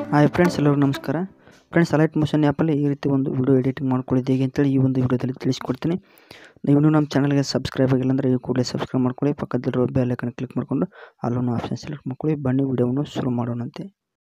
hi friends ಎಲ್ಲರಿಗೂ ನಮಸ್ಕಾರ friends Alight motion ಆ್ಯಪಲ್ಲಿ ಈ ರೀತಿ ಒಂದು ವಿಡಿಯೋ ಎಡಿಟಿಂಗ್ ಮಾಡ್ಕೊಳ್ಳಿದ್ದು ಹೇಗೆ ಅಂತೇಳಿ ಈ ಒಂದು ವಿಡಿಯೋದಲ್ಲಿ ತಿಳಿಸ್ಕೊಡ್ತೀನಿ ನೀವು ಇನ್ನೂ ನಮ್ಮ ಚಾನಲ್ಗೆ ಸಬ್ಸ್ಕ್ರೈಬ್ ಆಗಿಲ್ಲ ಅಂದರೆ ಈ ಕೂಡಲೇ ಸಬ್ಸ್ಕ್ರೈಬ್ ಮಾಡ್ಕೊಳ್ಳಿ ಪಕ್ಕದಲ್ಲಿರೋ ಬೆಲ್ ಐಕನ್ ಕ್ಲಿಕ್ ಮಾಡಿಕೊಂಡು ಅಲ್ಲೊಂದು ಆಪ್ಷನ್ ಸೆಲೆಕ್ಟ್ ಮಾಡ್ಕೊಳ್ಳಿ ಬನ್ನಿ ವಿಡಿಯೋವನ್ನು ಶುರು ಮಾಡೋಣಂತೆ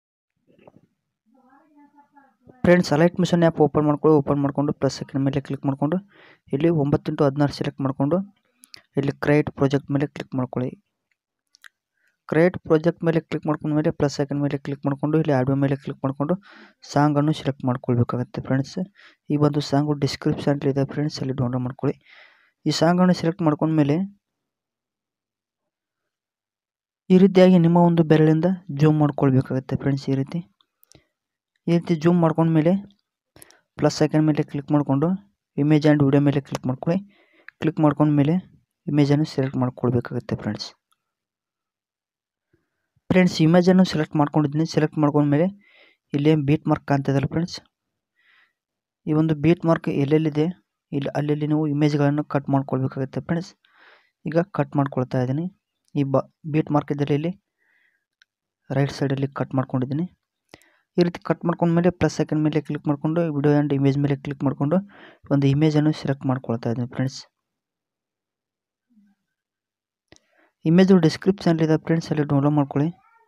friends Alight Motion app open ಮಾಡ್ಕೊಳ್ಳಿ ಓಪನ್ ಮಾಡಿಕೊಂಡು ಪ್ಲಸ್ ಸೆಕೆಂಡ್ ಮೇಲೆ ಕ್ಲಿಕ್ ಮಾಡಿಕೊಂಡು ಇಲ್ಲಿ ಒಂಬತ್ತು ಇಂಟು ಹದಿನಾರು ಸೆಲೆಕ್ಟ್ ಮಾಡಿಕೊಂಡು ಇಲ್ಲಿ ಕ್ರಿಯೇಟ್ ಪ್ರಾಜೆಕ್ಟ್ ಮೇಲೆ ಕ್ಲಿಕ್ ಮಾಡ್ಕೊಳ್ಳಿ ಕ್ರಿಯೇಟ್ ಪ್ರಾಜೆಕ್ಟ್ ಮೇಲೆ ಕ್ಲಿಕ್ ಮಾಡ್ಕೊಂಡ ಮೇಲೆ ಪ್ಲಸ್ ಸೆಕೆಂಡ್ ಮೇಲೆ ಕ್ಲಿಕ್ ಮಾಡಿಕೊಂಡು ಇಲ್ಲಿ ಆಡಿಯೋ ಮೇಲೆ ಕ್ಲಿಕ್ ಮಾಡಿಕೊಂಡು ಸಾಂಗನ್ನು ಸೆಲೆಕ್ಟ್ ಮಾಡ್ಕೊಳ್ಬೇಕಾಗುತ್ತೆ ಫ್ರೆಂಡ್ಸ್ ಈ ಒಂದು ಸಾಂಗು ಡಿಸ್ಕ್ರಿಪ್ಷನ್ಲಿದೆ ಫ್ರೆಂಡ್ಸ್ ಅಲ್ಲಿ ಡೌನ್ಲೋಡ್ ಮಾಡ್ಕೊಳ್ಳಿ ಈ ಸಾಂಗನ್ನು ಸೆಲೆಕ್ಟ್ ಮಾಡ್ಕೊಂಡ್ಮೇಲೆ ಈ ರೀತಿಯಾಗಿ ನಿಮ್ಮ ಒಂದು ಬೆರಳಿಂದ ಜೂಮ್ ಮಾಡ್ಕೊಳ್ಬೇಕಾಗುತ್ತೆ ಫ್ರೆಂಡ್ಸ್ ಈ ರೀತಿ ಈ ರೀತಿ ಜೂಮ್ ಮಾಡ್ಕೊಂಡ್ಮೇಲೆ ಪ್ಲಸ್ ಸೆಕೆಂಡ್ ಮೇಲೆ ಕ್ಲಿಕ್ ಮಾಡಿಕೊಂಡು ಇಮೇಜ್ ಆ್ಯಂಡ್ ವಿಡಿಯೋ ಮೇಲೆ ಕ್ಲಿಕ್ ಮಾಡ್ಕೊಳ್ಳಿ ಕ್ಲಿಕ್ ಮಾಡ್ಕೊಂಡ್ಮೇಲೆ ಇಮೇಜನ್ನು ಸೆಲೆಕ್ಟ್ ಮಾಡ್ಕೊಳ್ಬೇಕಾಗುತ್ತೆ ಫ್ರೆಂಡ್ಸ್ ಫ್ರೆಂಡ್ಸ್ ಇಮೇಜನ್ನು ಸೆಲೆಕ್ಟ್ ಮಾಡ್ಕೊಂಡಿದ್ದೀನಿ ಸೆಲೆಕ್ಟ್ ಮಾಡ್ಕೊಂಡ್ಮೇಲೆ ಇಲ್ಲಿ ಬೀಟ್ ಮಾರ್ಕ್ ಕಾಣ್ತಿದಲ್ಲ ಫ್ರೆಂಡ್ಸ್ ಈ ಒಂದು ಬೀಟ್ ಮಾರ್ಕ್ ಎಲ್ಲೆಲ್ಲಿದೆ ಇಲ್ಲಿ ಅಲ್ಲೆಲ್ಲಿ ನೀವು ಇಮೇಜ್ಗಳನ್ನು ಕಟ್ ಮಾಡ್ಕೊಳ್ಬೇಕಾಗುತ್ತೆ ಫ್ರೆಂಡ್ಸ್ ಈಗ ಕಟ್ ಮಾಡ್ಕೊಳ್ತಾ ಇದ್ದೀನಿ ಈ ಬ ಬೀಟ್ ಮಾರ್ಕ್ ಇದ್ದಲ್ಲಿ ಇಲ್ಲಿ ರೈಟ್ ಸೈಡಲ್ಲಿ ಕಟ್ ಮಾಡ್ಕೊಂಡಿದ್ದೀನಿ ಈ ರೀತಿ ಕಟ್ ಮಾಡ್ಕೊಂಡ್ಮೇಲೆ ಪ್ಲಸ್ ಸೆಕೆಂಡ್ ಮೇಲೆ ಕ್ಲಿಕ್ ಮಾಡಿಕೊಂಡು ವಿಡಿಯೋ ಆ್ಯಂಡ್ ಇಮೇಜ್ ಮೇಲೆ ಕ್ಲಿಕ್ ಮಾಡಿಕೊಂಡು ಒಂದು ಇಮೇಜನ್ನು ಸೆಲೆಕ್ಟ್ ಮಾಡ್ಕೊಳ್ತಾ ಇದ್ದೀನಿ ಫ್ರೆಂಡ್ಸ್ ಇಮೇಜು ಡಿಸ್ಕ್ರಿಪ್ಷನ್ಲಿದೆ ಫ್ರೆಂಡ್ಸ್ ಅಲ್ಲಿ ಡೌನ್ಲೋಡ್ ಮಾಡ್ಕೊಳ್ಳಿ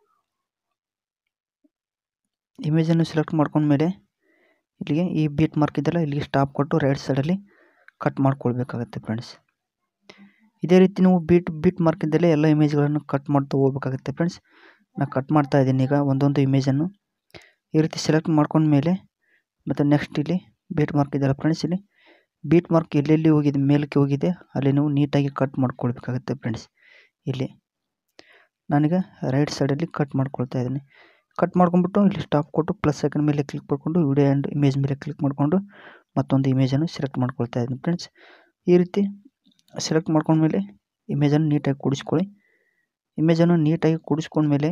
ಇಮೇಜನ್ನು ಸೆಲೆಕ್ಟ್ ಮಾಡ್ಕೊಂಡ್ಮೇಲೆ ಇಲ್ಲಿಗೆ ಈ ಬೀಟ್ ಮಾರ್ಕ್ ಇದೆಲ್ಲ ಇಲ್ಲಿಗೆ ಸ್ಟಾಪ್ ಕೊಟ್ಟು ರೈಟ್ ಸೈಡಲ್ಲಿ ಕಟ್ ಮಾಡ್ಕೊಳ್ಬೇಕಾಗತ್ತೆ ಫ್ರೆಂಡ್ಸ್ ಇದೇ ರೀತಿ ನೀವು ಬೀಟ್ ಬೀಟ್ ಮಾರ್ಕ್ ಇದ್ದಲ್ಲಿ ಎಲ್ಲ ಇಮೇಜ್ಗಳನ್ನು ಕಟ್ ಮಾಡ್ತಾ ಹೋಗ್ಬೇಕಾಗುತ್ತೆ ಫ್ರೆಂಡ್ಸ್ ನಾನು ಕಟ್ ಮಾಡ್ತಾ ಇದ್ದೀನಿ ಈಗ ಒಂದೊಂದು ಇಮೇಜನ್ನು ಈ ರೀತಿ ಸೆಲೆಕ್ಟ್ ಮಾಡ್ಕೊಂಡ್ಮೇಲೆ ಮತ್ತು ನೆಕ್ಸ್ಟ್ ಇಲ್ಲಿ ಬೀಟ್ ಮಾರ್ಕ್ ಇದೆಯಲ್ಲ ಫ್ರೆಂಡ್ಸ್ ಇಲ್ಲಿ ಬೀಟ್ ಮಾರ್ಕ್ ಎಲ್ಲೆಲ್ಲಿ ಹೋಗಿದೆ ಮೇಲಕ್ಕೆ ಹೋಗಿದೆ ಅಲ್ಲಿ ನೀವು ನೀಟಾಗಿ ಕಟ್ ಮಾಡ್ಕೊಳ್ಬೇಕಾಗುತ್ತೆ ಫ್ರೆಂಡ್ಸ್ ಇಲ್ಲಿ ನಾನೀಗ ರೈಟ್ ಸೈಡಲ್ಲಿ ಕಟ್ ಮಾಡ್ಕೊಳ್ತಾ ಇದ್ದೀನಿ ಕಟ್ ಮಾಡ್ಕೊಂಡ್ಬಿಟ್ಟು ಇಲ್ಲಿ ಸ್ಟಾಪ್ ಕೊಟ್ಟು ಪ್ಲಸ್ ಸೆಕೆಂಡ್ ಮೇಲೆ ಕ್ಲಿಕ್ ಮಾಡಿಕೊಂಡು ವಿಡಿಯೋ ಆ್ಯಂಡ್ ಇಮೇಜ್ ಮೇಲೆ ಕ್ಲಿಕ್ ಮಾಡಿಕೊಂಡು ಮತ್ತೊಂದು ಇಮೇಜನ್ನು ಸೆಲೆಕ್ಟ್ ಮಾಡ್ಕೊಳ್ತಾ ಇದ್ದೀನಿ ಫ್ರೆಂಡ್ಸ್ ಈ ರೀತಿ ಸೆಲೆಕ್ಟ್ ಮಾಡ್ಕೊಂಡ್ಮೇಲೆ ಇಮೇಜನ್ನು ನೀಟಾಗಿ ಕೂಡಿಸ್ಕೊಳ್ಳಿ ಇಮೇಜನ್ನು ನೀಟಾಗಿ ಕೂಡಿಸ್ಕೊಂಡ್ಮೇಲೆ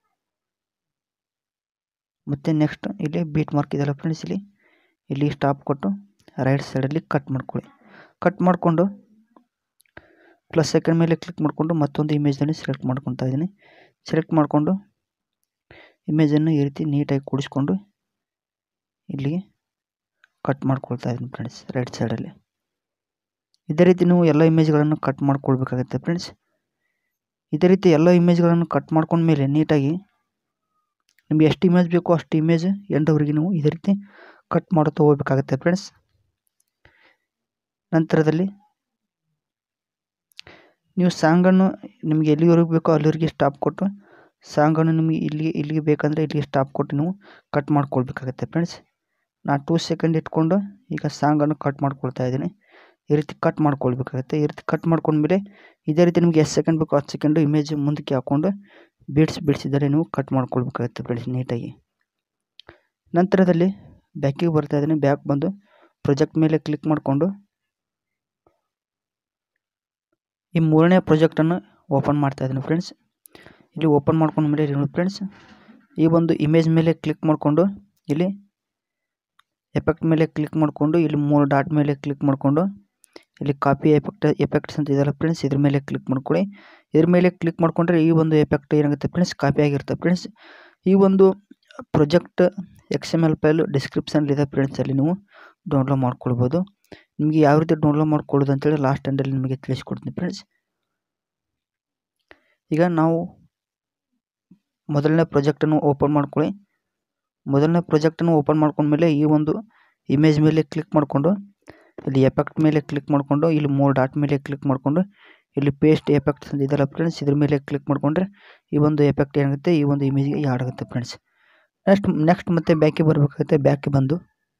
ಮತ್ತು ನೆಕ್ಸ್ಟ್ ಇಲ್ಲಿ ಬೀಟ್ ಮಾರ್ಕ್ ಇದೆಯಲ್ಲ ಫ್ರೆಂಡ್ಸ್ ಇಲ್ಲಿ ಇಲ್ಲಿ ಸ್ಟಾಪ್ ಕೊಟ್ಟು ರೈಟ್ ಸೈಡಲ್ಲಿ ಕಟ್ ಮಾಡ್ಕೊಳ್ಳಿ ಕಟ್ ಮಾಡಿಕೊಂಡು ಪ್ಲಸ್ ಸೆಕೆಂಡ್ ಮೇಲೆ ಕ್ಲಿಕ್ ಮಾಡಿಕೊಂಡು ಮತ್ತೊಂದು ಇಮೇಜನ್ನು ಸೆಲೆಕ್ಟ್ ಮಾಡ್ಕೊತಾ ಇದ್ದೀನಿ ಸೆಲೆಕ್ಟ್ ಮಾಡಿಕೊಂಡು ಇಮೇಜನ್ನು ಈ ರೀತಿ ನೀಟಾಗಿ ಕೂಡಿಸ್ಕೊಂಡು ಇಲ್ಲಿಗೆ ಕಟ್ ಮಾಡ್ಕೊಳ್ತಾ ಇದ್ದೀನಿ ಫ್ರೆಂಡ್ಸ್ ರೈಟ್ ಸೈಡಲ್ಲಿ ಇದೇ ರೀತಿ ನೀವು ಎಲ್ಲ ಇಮೇಜ್ಗಳನ್ನು ಕಟ್ ಮಾಡ್ಕೊಳ್ಬೇಕಾಗುತ್ತೆ ಫ್ರೆಂಡ್ಸ್ ಇದೇ ರೀತಿ ಎಲ್ಲ ಇಮೇಜ್ಗಳನ್ನು ಕಟ್ ಮಾಡ್ಕೊಂಡ್ಮೇಲೆ ನೀಟಾಗಿ ನಿಮ್ಗೆ ಎಷ್ಟು ಇಮೇಜ್ ಬೇಕೋ ಅಷ್ಟು ಇಮೇಜ್ ಎಂಡವರೆಗೆ ನೀವು ಇದೇ ರೀತಿ ಕಟ್ ಮಾಡ್ತಾ ಹೋಗ್ಬೇಕಾಗುತ್ತೆ ಫ್ರೆಂಡ್ಸ್ ನಂತರದಲ್ಲಿ ನೀವು ಸಾಂಗನ್ನು ನಿಮಗೆ ಎಲ್ಲಿವರೆಗೆ ಬೇಕೋ ಅಲ್ಲಿವರೆಗೆ ಸ್ಟಾಪ್ ಕೊಟ್ಟು ಸಾಂಗನ್ನು ನಿಮಗೆ ಇಲ್ಲಿ ಇಲ್ಲಿಗೆ ಬೇಕಂದರೆ ಇಲ್ಲಿಗೆ ಸ್ಟಾಪ್ ಕೊಟ್ಟು ನೀವು ಕಟ್ ಮಾಡ್ಕೊಳ್ಬೇಕಾಗತ್ತೆ ಫ್ರೆಂಡ್ಸ್ ನಾನು ಟೂ ಸೆಕೆಂಡ್ ಇಟ್ಕೊಂಡು ಈಗ ಸಾಂಗನ್ನು ಕಟ್ ಮಾಡ್ಕೊಳ್ತಾ ಇದ್ದೀನಿ ಈ ರೀತಿ ಕಟ್ ಮಾಡ್ಕೊಳ್ಬೇಕಾಗತ್ತೆ ಈ ರೀತಿ ಕಟ್ ಮಾಡ್ಕೊಂಡ್ಮೇಲೆ ಇದೇ ರೀತಿ ನಿಮಗೆ ಎಷ್ಟು ಸೆಕೆಂಡ್ ಬೇಕೋ ಹತ್ತು ಸೆಕೆಂಡು ಇಮೇಜ್ ಮುಂದಕ್ಕೆ ಹಾಕ್ಕೊಂಡು ಬೀಡ್ಸ್ ಬಿಡಿಸಿದರೆ ನೀವು ಕಟ್ ಮಾಡ್ಕೊಳ್ಬೇಕಾಗತ್ತೆ ಫ್ರೆಂಡ್ಸ್ ನೀಟಾಗಿ ನಂತರದಲ್ಲಿ ಬ್ಯಾಕಿಗೆ ಬರ್ತಾ ಇದ್ದೀನಿ ಬ್ಯಾಕ್ ಬಂದು ಪ್ರೊಜೆಕ್ಟ್ ಮೇಲೆ ಕ್ಲಿಕ್ ಮಾಡಿಕೊಂಡು ಈ ಮೂರನೇ ಪ್ರಾಜೆಕ್ಟನ್ನು ಓಪನ್ ಮಾಡ್ತಾ ಇದ್ದೀನಿ ಫ್ರೆಂಡ್ಸ್ ಇಲ್ಲಿ ಓಪನ್ ಮಾಡ್ಕೊಂಡ್ಮೇಲೆ ನೋಡಿ ಫ್ರೆಂಡ್ಸ್ ಈ ಒಂದು ಇಮೇಜ್ ಮೇಲೆ ಕ್ಲಿಕ್ ಮಾಡಿಕೊಂಡು ಇಲ್ಲಿ ಎಫೆಕ್ಟ್ ಮೇಲೆ ಕ್ಲಿಕ್ ಮಾಡಿಕೊಂಡು ಇಲ್ಲಿ ಮೂರು ಡಾಟ್ ಮೇಲೆ ಕ್ಲಿಕ್ ಮಾಡಿಕೊಂಡು ಇಲ್ಲಿ ಕಾಪಿ ಎಫೆಕ್ಟ್ ಎಫೆಕ್ಟ್ಸ್ ಅಂತ ಇದೆಯಲ್ಲ ಫ್ರೆಂಡ್ಸ್ ಇದ್ರ ಮೇಲೆ ಕ್ಲಿಕ್ ಮಾಡ್ಕೊಳ್ಳಿ ಇದ್ರ ಮೇಲೆ ಕ್ಲಿಕ್ ಮಾಡಿಕೊಂಡ್ರೆ ಈ ಒಂದು ಎಫೆಕ್ಟ್ ಏನಾಗುತ್ತೆ ಫ್ರೆಂಡ್ಸ್ ಕಾಪಿ ಆಗಿರುತ್ತೆ ಫ್ರೆಂಡ್ಸ್ ಈ ಒಂದು project X M L file ಡಿಸ್ಕ್ರಿಪ್ಷನ್ಲಿದೆ ಫ್ರೆಂಡ್ಸ್ ಅಲ್ಲಿ ನೀವು ಡೌನ್ಲೋಡ್ ಮಾಡ್ಕೊಳ್ಬೋದು ನಿಮಗೆ ಯಾವ ರೀತಿ ಡೌನ್ಲೋಡ್ ಮಾಡ್ಕೊಳ್ಳೋದು ಅಂತೇಳಿ ಲಾಸ್ಟ್ ಎಂಡಲ್ಲಿ ನಿಮಗೆ ತಿಳಿಸ್ಕೊಡ್ತೀನಿ ಫ್ರೆಂಡ್ಸ್ ಈಗ ನಾವು ಮೊದಲನೇ ಪ್ರಾಜೆಕ್ಟನ್ನು ಓಪನ್ ಮಾಡ್ಕೊಳ್ಳಿ ಮೊದಲನೇ ಪ್ರಾಜೆಕ್ಟನ್ನು ಓಪನ್ ಮಾಡ್ಕೊಂಡ್ಮೇಲೆ ಈ ಒಂದು ಇಮೇಜ್ ಮೇಲೆ ಕ್ಲಿಕ್ ಮಾಡಿಕೊಂಡು ಇಲ್ಲಿ ಎಫೆಕ್ಟ್ ಮೇಲೆ ಕ್ಲಿಕ್ ಮಾಡಿಕೊಂಡು ಇಲ್ಲಿ ಮೂರು ಡಾಟ್ ಮೇಲೆ ಕ್ಲಿಕ್ ಮಾಡಿಕೊಂಡು ಇಲ್ಲಿ ಪೇಸ್ಟ್ ಎಫೆಕ್ಟ್ಸ್ ಅಂತ ಇದೆಲ್ಲ ಫ್ರೆಂಡ್ಸ್ ಇದ್ರ ಮೇಲೆ ಕ್ಲಿಕ್ ಮಾಡಿಕೊಂಡ್ರೆ ಈ ಒಂದು ಎಫೆಕ್ಟ್ ಏನಾಗುತ್ತೆ ಈ ಒಂದು ಇಮೇಜ್ಗೆ ಯಾಡ್ ಆಗುತ್ತೆ ಫ್ರೆಂಡ್ಸ್ ನೆಕ್ಸ್ಟ್ ನೆಕ್ಸ್ಟ್ ಮತ್ತೆ ಬ್ಯಾಕಿಗೆ ಬರಬೇಕಾಗುತ್ತೆ ಬ್ಯಾಕಿಗೆ ಬಂದು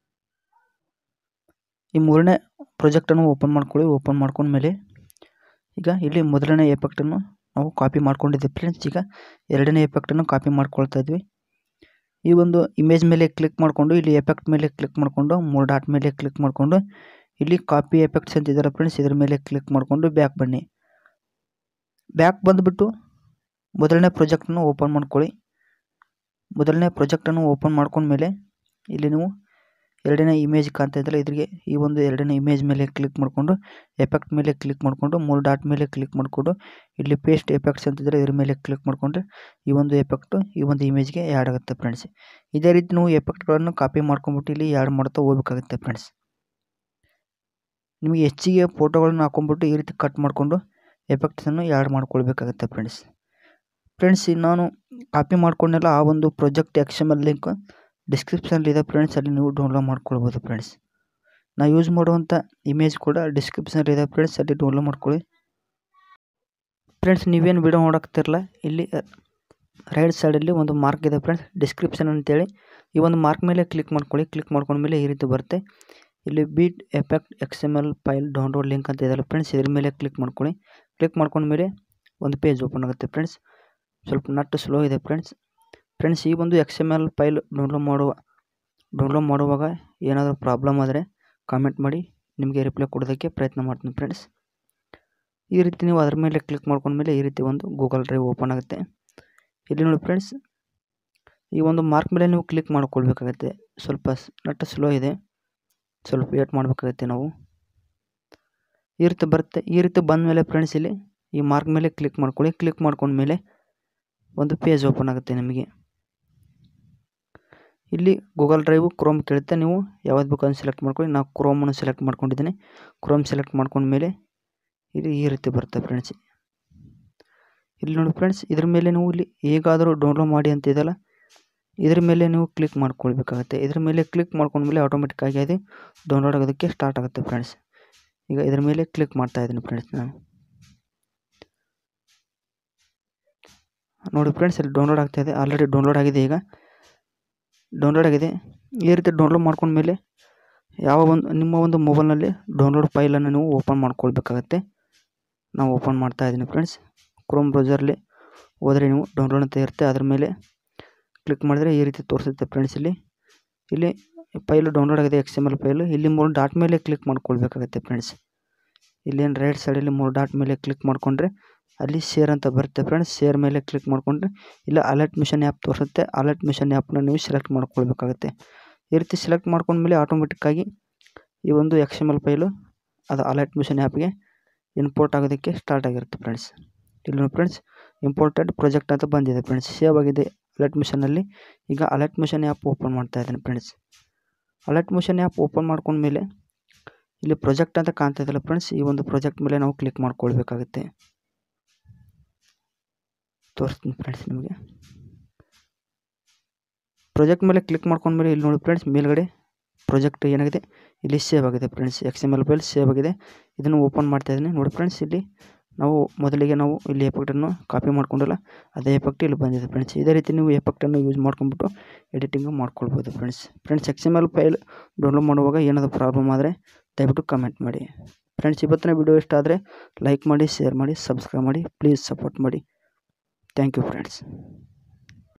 ಈ ಮೂರನೇ ಪ್ರಾಜೆಕ್ಟನ್ನು ಓಪನ್ ಮಾಡ್ಕೊಳ್ಳಿ ಓಪನ್ ಮಾಡ್ಕೊಂಡ್ಮೇಲೆ ಈಗ ಇಲ್ಲಿ ಮೊದಲನೇ ಎಫೆಕ್ಟನ್ನು ನಾವು ಕಾಪಿ ಮಾಡ್ಕೊಂಡಿದ್ದೀವಿ ಫ್ರೆಂಡ್ಸ್ ಈಗ ಎರಡನೇ ಎಫೆಕ್ಟನ್ನು ಕಾಪಿ ಮಾಡ್ಕೊಳ್ತಾ ಇದ್ವಿ ಈ ಒಂದು ಇಮೇಜ್ ಮೇಲೆ ಕ್ಲಿಕ್ ಮಾಡಿಕೊಂಡು ಇಲ್ಲಿ ಎಫೆಕ್ಟ್ ಮೇಲೆ ಕ್ಲಿಕ್ ಮಾಡಿಕೊಂಡು ಮೂರು ಡಾಟ್ ಮೇಲೆ ಕ್ಲಿಕ್ ಮಾಡಿಕೊಂಡು ಇಲ್ಲಿ ಕಾಪಿ ಎಫೆಕ್ಟ್ಸ್ ಅಂತ ಇದ್ದಾರೆ ಫ್ರೆಂಡ್ಸ್ ಇದ್ರ ಮೇಲೆ ಕ್ಲಿಕ್ ಮಾಡಿಕೊಂಡು ಬ್ಯಾಕ್ ಬನ್ನಿ ಬ್ಯಾಕ್ ಬಂದುಬಿಟ್ಟು ಮೊದಲನೇ ಪ್ರಾಜೆಕ್ಟನ್ನು ಓಪನ್ ಮಾಡ್ಕೊಳ್ಳಿ ಮೊದಲನೇ ಪ್ರಾಜೆಕ್ಟನ್ನು ಓಪನ್ ಮಾಡ್ಕೊಂಡ್ಮೇಲೆ ಇಲ್ಲಿ ನೀವು ಎರಡನೇ ಇಮೇಜ್ ಕಾಣ್ತಾ ಇದ್ದಲ್ಲ ಇದ್ರಿಗೆ ಈ ಒಂದು ಎರಡನೇ ಇಮೇಜ್ ಮೇಲೆ ಕ್ಲಿಕ್ ಮಾಡಿಕೊಂಡು ಎಫೆಕ್ಟ್ ಮೇಲೆ ಕ್ಲಿಕ್ ಮಾಡಿಕೊಂಡು ಮೂರು ಡಾಟ್ ಮೇಲೆ ಕ್ಲಿಕ್ ಮಾಡಿಕೊಂಡು ಇಲ್ಲಿ ಪೇಸ್ಟ್ ಎಫೆಕ್ಟ್ಸ್ ಅಂತಿದ್ರೆ ಇದ್ರ ಮೇಲೆ ಕ್ಲಿಕ್ ಮಾಡಿಕೊಂಡ್ರೆ ಈ ಒಂದು ಎಫೆಕ್ಟು ಈ ಒಂದು ಇಮೇಜ್ಗೆ ಆ್ಯಡ್ ಆಗುತ್ತೆ ಫ್ರೆಂಡ್ಸ್ ಇದೇ ರೀತಿ ನೀವು ಎಫೆಕ್ಟ್ಗಳನ್ನು ಕಾಪಿ ಮಾಡ್ಕೊಂಬಿಟ್ಟು ಇಲ್ಲಿ ಆ್ಯಡ್ ಮಾಡ್ತಾ ಹೋಗ್ಬೇಕಾಗುತ್ತೆ ಫ್ರೆಂಡ್ಸ್ ನಿಮಗೆ ಹೆಚ್ಚಿಗೆ ಫೋಟೋಗಳನ್ನು ಹಾಕೊಂಡ್ಬಿಟ್ಟು ಈ ರೀತಿ ಕಟ್ ಮಾಡಿಕೊಂಡು ಎಫೆಕ್ಟ್ಸನ್ನು ಆ್ಯಡ್ ಮಾಡ್ಕೊಳ್ಬೇಕಾಗುತ್ತೆ ಫ್ರೆಂಡ್ಸ್ ಫ್ರೆಂಡ್ಸ್ ನಾನು ಕಾಪಿ ಮಾಡ್ಕೊಂಡೆಲ್ಲ ಆ ಒಂದು project X M L link ಡಿಸ್ಕ್ರಿಪ್ಷನಲ್ಲಿದೆ ಫ್ರೆಂಡ್ಸ್ ಅಲ್ಲಿ ನೀವು ಡೌನ್ಲೋಡ್ ಮಾಡ್ಕೊಳ್ಬೋದು ಫ್ರೆಂಡ್ಸ್ ನಾ ಯೂಸ್ ಮಾಡುವಂಥ ಇಮೇಜ್ ಕೂಡ ಡಿಸ್ಕ್ರಿಪ್ಷನಲ್ಲಿದೆ ಫ್ರೆಂಡ್ಸ್ ಅಲ್ಲಿ ಡೌನ್ಲೋಡ್ ಮಾಡ್ಕೊಳ್ಳಿ ಫ್ರೆಂಡ್ಸ್ ನೀವೇನು ವಿಡಿಯೋ ನೋಡೋಕ್ತಿರಲ್ಲ ಇಲ್ಲಿ ರೈಟ್ ಸೈಡಲ್ಲಿ ಒಂದು ಮಾರ್ಕ್ ಇದೆ ಫ್ರೆಂಡ್ಸ್ ಡಿಸ್ಕ್ರಿಪ್ಷನ್ ಅಂತೇಳಿ ಈ ಒಂದು ಮಾರ್ಕ್ ಮೇಲೆ ಕ್ಲಿಕ್ ಮಾಡ್ಕೊಳ್ಳಿ ಕ್ಲಿಕ್ ಮಾಡ್ಕೊಂಡ್ಮೇಲೆ ಈ ರೀತಿ ಬರುತ್ತೆ ಇಲ್ಲಿ beat effect X M L file download link ಅಂತ ಇದೆಯಲ್ಲ ಫ್ರೆಂಡ್ಸ್ ಇದ್ರ ಮೇಲೆ ಕ್ಲಿಕ್ ಮಾಡ್ಕೊಳ್ಳಿ ಕ್ಲಿಕ್ ಮಾಡ್ಕೊಂಡ್ಮೇಲೆ ಒಂದು ಪೇಜ್ ಓಪನ್ ಆಗುತ್ತೆ ಫ್ರೆಂಡ್ಸ್ ಸ್ವಲ್ಪ ನಟ್ಟು ಸ್ಲೋ ಇದೆ ಫ್ರೆಂಡ್ಸ್ ಫ್ರೆಂಡ್ಸ್ ಈ ಒಂದು X M L file download ಮಾಡುವ ಡೌನ್ಲೋಡ್ ಮಾಡುವಾಗ ಏನಾದರೂ ಪ್ರಾಬ್ಲಮ್ ಆದರೆ ಕಾಮೆಂಟ್ ಮಾಡಿ ನಿಮಗೆ ರಿಪ್ಲೈ ಕೊಡೋದಕ್ಕೆ ಪ್ರಯತ್ನ ಮಾಡ್ತೀನಿ ಫ್ರೆಂಡ್ಸ್ ಈ ರೀತಿ ನೀವು ಅದ್ರ ಮೇಲೆ ಕ್ಲಿಕ್ ಮಾಡ್ಕೊಂಡ್ಮೇಲೆ ಈ ರೀತಿ ಒಂದು ಗೂಗಲ್ ಡ್ರೈವ್ ಓಪನ್ ಆಗುತ್ತೆ ಇಲ್ಲಿ ನೋಡಿ ಫ್ರೆಂಡ್ಸ್ ಈ ಒಂದು ಮಾರ್ಕ್ ಮೇಲೆ ನೀವು ಕ್ಲಿಕ್ ಮಾಡ್ಕೊಳ್ಬೇಕಾಗತ್ತೆ ಸ್ವಲ್ಪ ನಟ್ಟು ಸ್ಲೋ ಇದೆ ಸ್ವಲ್ಪ ವೇಟ್ ಮಾಡಬೇಕಾಗತ್ತೆ ನಾವು ಈ ರೀತಿ ಬರುತ್ತೆ ಈ ರೀತಿ ಬಂದ ಮೇಲೆ ಫ್ರೆಂಡ್ಸ್ ಇಲ್ಲಿ ಈ ಮಾರ್ಕ್ ಮೇಲೆ ಕ್ಲಿಕ್ ಮಾಡ್ಕೊಳ್ಳಿ ಕ್ಲಿಕ್ ಮಾಡ್ಕೊಂಡ್ಮೇಲೆ ಒಂದು ಪೇಜ್ ಓಪನ್ ಆಗುತ್ತೆ ನಿಮಗೆ ಇಲ್ಲಿ ಗೂಗಲ್ ಡ್ರೈವು ಕ್ರೋಮ್ ಕೇಳುತ್ತೆ ನೀವು ಯಾವ್ದು ಬೇಕು ಅಂತ ಸೆಲೆಕ್ಟ್ ಮಾಡ್ಕೊಳ್ಳಿ ನಾವು ಕ್ರೋಮನ್ನು ಸೆಲೆಕ್ಟ್ ಮಾಡ್ಕೊಂಡಿದ್ದೀನಿ ಕ್ರೋಮ್ ಸೆಲೆಕ್ಟ್ ಮಾಡ್ಕೊಂಡ್ಮೇಲೆ ಇದು ಈ ರೀತಿ ಬರುತ್ತೆ ಫ್ರೆಂಡ್ಸ್ ಇಲ್ಲಿ ನೋಡಿ ಫ್ರೆಂಡ್ಸ್ ಇದ್ರ ಮೇಲೆ ನೀವು ಇಲ್ಲಿ ಹೇಗಾದರೂ ಡೌನ್ಲೋಡ್ ಮಾಡಿ ಅಂತ ಇದೆಯಲ್ಲ ಇದ್ರ ಮೇಲೆ ನೀವು ಕ್ಲಿಕ್ ಮಾಡ್ಕೊಳ್ಬೇಕಾಗತ್ತೆ ಇದ್ರ ಮೇಲೆ ಕ್ಲಿಕ್ ಮಾಡ್ಕೊಂಡ್ಮೇಲೆ ಆಟೋಮೆಟಿಕ್ಕಾಗಿ ಅದು ಡೌನ್ಲೋಡ್ ಆಗೋದಕ್ಕೆ ಸ್ಟಾರ್ಟ್ ಆಗುತ್ತೆ ಫ್ರೆಂಡ್ಸ್ ಈಗ ಇದ್ರ ಮೇಲೆ ಕ್ಲಿಕ್ ಮಾಡ್ತಾ ಇದ್ದೀನಿ ಫ್ರೆಂಡ್ಸ್ ನಾನು ನೋಡಿ ಫ್ರೆಂಡ್ಸ್ ಇಲ್ಲಿ ಡೌನ್ಲೋಡ್ ಆಗ್ತಾ ಇದೆ ಆಲ್ರೆಡಿ ಡೌನ್ಲೋಡ್ ಆಗಿದೆ ಈಗ ಡೌನ್ಲೋಡ್ ಆಗಿದೆ ಈ ರೀತಿ ಡೌನ್ಲೋಡ್ ಮಾಡ್ಕೊಂಡ್ಮೇಲೆ ಯಾವ ಒಂದು ನಿಮ್ಮ ಒಂದು ಮೊಬೈಲ್ನಲ್ಲಿ ಡೌನ್ಲೋಡ್ ಫೈಲನ್ನು ನೀವು ಓಪನ್ ಮಾಡ್ಕೊಳ್ಬೇಕಾಗತ್ತೆ ನಾವು ಓಪನ್ ಮಾಡ್ತಾ ಇದ್ದೀನಿ ಫ್ರೆಂಡ್ಸ್ ಕ್ರೋಮ್ ಬ್ರೌಸರ್ಲಿ ಹೋದರೆ ನೀವು ಡೌನ್ಲೋಡ್ ಅಂತ ಇರುತ್ತೆ ಅದ್ರ ಮೇಲೆ ಕ್ಲಿಕ್ ಮಾಡಿದ್ರೆ ಈ ರೀತಿ ತೋರಿಸುತ್ತೆ ಫ್ರೆಂಡ್ಸ್ ಇಲ್ಲಿ ಇಲ್ಲಿ ಫೈಲು ಡೌನ್ಲೋಡ್ ಆಗಿದೆ ಎಕ್ಸ್ ಎಮ್ ಎಲ್ ಫೈಲು ಇಲ್ಲಿ ಮೂರು ಡಾಟ್ ಮೇಲೆ ಕ್ಲಿಕ್ ಮಾಡ್ಕೊಳ್ಬೇಕಾಗತ್ತೆ ಫ್ರೆಂಡ್ಸ್ ಇಲ್ಲೇನು ರೈಟ್ ಸೈಡಲ್ಲಿ ಮೂರು ಡಾಟ್ ಮೇಲೆ ಕ್ಲಿಕ್ ಮಾಡಿಕೊಂಡ್ರೆ ಅಲ್ಲಿ ಶೇರ್ ಅಂತ ಬರುತ್ತೆ ಫ್ರೆಂಡ್ಸ್ ಶೇರ್ ಮೇಲೆ ಕ್ಲಿಕ್ ಮಾಡಿಕೊಂಡ್ರೆ ಇಲ್ಲ ಅಲರ್ಟ್ ಮಿಷನ್ ಆ್ಯಪ್ ತೋರಿಸುತ್ತೆ ಅಲರ್ಟ್ ಮಿಷನ್ ಆ್ಯಪ್ನ ನೀವು ಸೆಲೆಕ್ಟ್ ಮಾಡ್ಕೊಳ್ಬೇಕಾಗುತ್ತೆ ಈ ರೀತಿ ಸೆಲೆಕ್ಟ್ ಮಾಡ್ಕೊಂಡ್ಮೇಲೆ ಆಟೋಮೆಟಿಕ್ಕಾಗಿ ಈ ಒಂದು ಎಕ್ಸ್ ಎಮ್ ಎಲ್ ಫೈಲು ಅದು ಅಲರ್ಟ್ ಮಿಷನ್ ಆ್ಯಪ್ಗೆ ಇಂಪೋರ್ಟ್ ಆಗೋದಕ್ಕೆ ಸ್ಟಾರ್ಟ್ ಆಗಿರುತ್ತೆ ಫ್ರೆಂಡ್ಸ್ ಇಲ್ಲಿ ನೋಡಿ ಫ್ರೆಂಡ್ಸ್ ಇಂಪೋರ್ಟೆಡ್ ಪ್ರಾಜೆಕ್ಟ್ ಅಂತ ಬಂದಿದೆ ಫ್ರೆಂಡ್ಸ್ ಸೇವ್ ಆಗಿದೆ ಅಲರ್ಟ್ ಮಿಷನಲ್ಲಿ ಈಗ ಅಲರ್ಟ್ ಮಿಷನ್ ಆ್ಯಪ್ ಓಪನ್ ಮಾಡ್ತಾ ಇದ್ದೀನಿ friends Alight Motion app open ಮಾಡ್ಕೊಂಡ್ಮೇಲೆ ಇಲ್ಲಿ ಪ್ರಾಜೆಕ್ಟ್ ಅಂತ ಕಾಣ್ತಾ ಇದೆಯಲ್ಲ ಫ್ರೆಂಡ್ಸ್ ಈ ಒಂದು ಪ್ರಾಜೆಕ್ಟ್ ಮೇಲೆ ನಾವು ಕ್ಲಿಕ್ ಮಾಡ್ಕೊಳ್ಬೇಕಾಗುತ್ತೆ ತೋರಿಸ್ತೀನಿ ಫ್ರೆಂಡ್ಸ್ ನಿಮಗೆ ಪ್ರಾಜೆಕ್ಟ್ ಮೇಲೆ ಕ್ಲಿಕ್ ಮಾಡ್ಕೊಂಡ್ಮೇಲೆ ಇಲ್ಲಿ ನೋಡಿ ಫ್ರೆಂಡ್ಸ್ ಮೇಲ್ಗಡೆ ಪ್ರಾಜೆಕ್ಟ್ ಏನಾಗಿದೆ ಇಲ್ಲಿ ಸೇವ್ ಆಗಿದೆ friends X M L file save ಆಗಿದೆ ಇದನ್ನು ಓಪನ್ ಮಾಡ್ತಾ ಇದ್ದೀನಿ ನೋಡಿ ಫ್ರೆಂಡ್ಸ್ ಇಲ್ಲಿ ನಾವು ಮೊದಲಿಗೆ ನಾವು ಇಲ್ಲಿ ಎಫೆಕ್ಟನ್ನು ಕಾಪಿ ಮಾಡ್ಕೊಂಡಿಲ್ಲ ಅದೇ ಎಫೆಕ್ಟ್ ಇಲ್ಲಿ ಬಂದಿದೆ ಫ್ರೆಂಡ್ಸ್ ಇದೇ ರೀತಿ ನೀವು ಎಫೆಕ್ಟನ್ನು ಯೂಸ್ ಮಾಡ್ಕೊಂಡ್ಬಿಟ್ಟು ಎಡಿಟಿಂಗ್ ಮಾಡ್ಕೊಳ್ಬೋದು friends friends X M L file download ಮಾಡುವಾಗ ಏನಾದರೂ ಪ್ರಾಬ್ಲಮ್ ಆದರೆ ದಯವಿಟ್ಟು ಕಮೆಂಟ್ ಮಾಡಿ ಫ್ರೆಂಡ್ಸ್ ಇವತ್ತಿನ ವಿಡಿಯೋ ಇಷ್ಟ ಆದರೆ ಲೈಕ್ ಮಾಡಿ ಶೇರ್ ಮಾಡಿ ಸಬ್ಸ್ಕ್ರೈಬ್ ಮಾಡಿ ಪ್ಲೀಸ್ ಸಪೋರ್ಟ್ ಮಾಡಿ ಥ್ಯಾಂಕ್ ಯು ಫ್ರೆಂಡ್ಸ್